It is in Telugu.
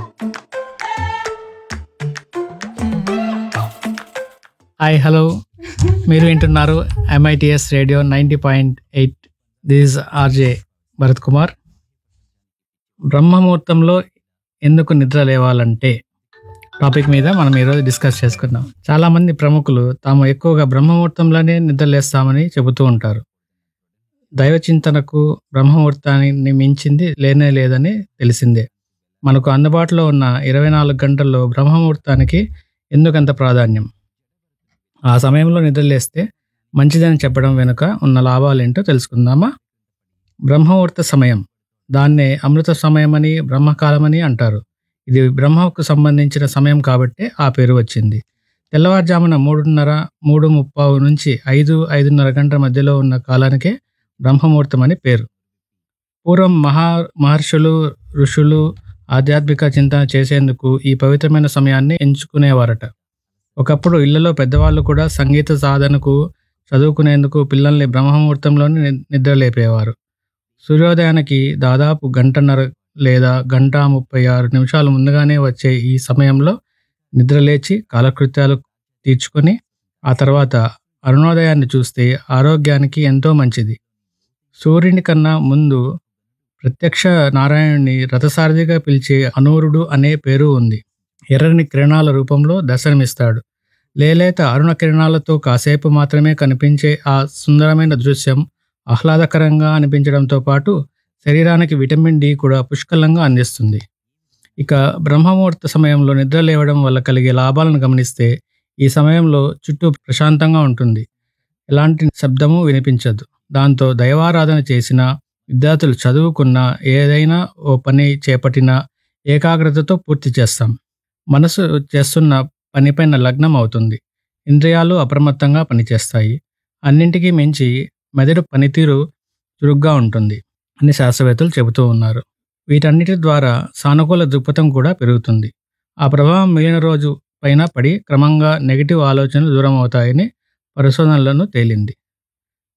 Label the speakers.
Speaker 1: హాయ్ హలో మీరు వింటున్నారు MITS radio ninety point eight this RJ Bharat Kumar బ్రహ్మముహూర్తంలో ఎందుకు నిద్ర లేవాలంటే టాపిక్ మీద మనం ఈరోజు డిస్కస్ చేసుకుందాం చాలామంది ప్రముఖులు తాము ఎక్కువగా బ్రహ్మముహూర్తంలోనే నిద్ర లేస్తామని చెబుతూ ఉంటారు దైవ చింతనకు బ్రహ్మముహూర్తాన్ని మించింది లేనే లేదని తెలిసిందే మనకు అందుబాటులో ఉన్న ఇరవై నాలుగు గంటల్లో బ్రహ్మముహూర్తానికి ఎందుకంత ప్రాధాన్యం ఆ సమయంలో నిద్రలేస్తే మంచిదని చెప్పడం వెనుక ఉన్న లాభాలేంటో తెలుసుకుందామా బ్రహ్మముహూర్త సమయం దాన్నే అమృత సమయమని బ్రహ్మకాలమని అంటారు ఇది బ్రహ్మకు సంబంధించిన సమయం కాబట్టే ఆ పేరు వచ్చింది తెల్లవారుజామున మూడున్నర మూడు ముప్పావు నుంచి ఐదు ఐదున్నర గంటల మధ్యలో ఉన్న కాలానికే బ్రహ్మముహూర్తం అని పేరు పూర్వం మహా మహర్షులు ఋషులు ఆధ్యాత్మిక చింతన చేసేందుకు ఈ పవిత్రమైన సమయాన్ని ఎంచుకునేవారట ఒకప్పుడు ఇళ్లలో పెద్దవాళ్ళు కూడా సంగీత సాధనకు చదువుకునేందుకు పిల్లల్ని బ్రహ్మముహూర్తంలోనే ని- నిద్రలేపేవారు సూర్యోదయానికి దాదాపు గంటన్నర లేదా గంట ముప్పై ఆరు నిమిషాలు ముందుగానే వచ్చే ఈ సమయంలో నిద్రలేచి కాలకృత్యాలు తీర్చుకొని ఆ తర్వాత అరుణోదయాన్ని చూస్తే ఆరోగ్యానికి ఎంతో మంచిది సూర్యుని కన్నా ముందు ప్రత్యక్ష నారాయణుని రథసారథిగా పిలిచే అనూరుడు అనే పేరు ఉంది ఎర్రని కిరణాల రూపంలో దర్శనమిస్తాడు లేలేత అరుణ కిరణాలతో కాసేపు మాత్రమే కనిపించే ఆ సుందరమైన దృశ్యం ఆహ్లాదకరంగా అనిపించడంతో పాటు శరీరానికి విటమిన్ డి కూడా పుష్కలంగా అందిస్తుంది ఇక బ్రహ్మముహూర్త సమయంలో నిద్ర లేవడం వల్ల కలిగే లాభాలను గమనిస్తే ఈ సమయంలో చుట్టూ ప్రశాంతంగా ఉంటుంది ఎలాంటి శబ్దము వినిపించదు దాంతో దైవారాధన చేసిన విద్యార్థులు చదువుకున్న ఏదైనా ఓ పని చేపట్టినా ఏకాగ్రతతో పూర్తి చేస్తాం మనసు చేస్తున్న పనిపైన లగ్నం అవుతుంది ఇంద్రియాలు అప్రమత్తంగా పనిచేస్తాయి అన్నింటికీ మించి మెదడు పనితీరు చురుగ్గా ఉంటుంది అని శాస్త్రవేత్తలు చెబుతూ ఉన్నారు వీటన్నిటి ద్వారా సానుకూల దృక్పథం కూడా పెరుగుతుంది ఆ ప్రభావం మిగిలిన రోజు పైన పడి క్రమంగా నెగిటివ్ ఆలోచనలు దూరం అవుతాయని పరిశోధనలను తేలింది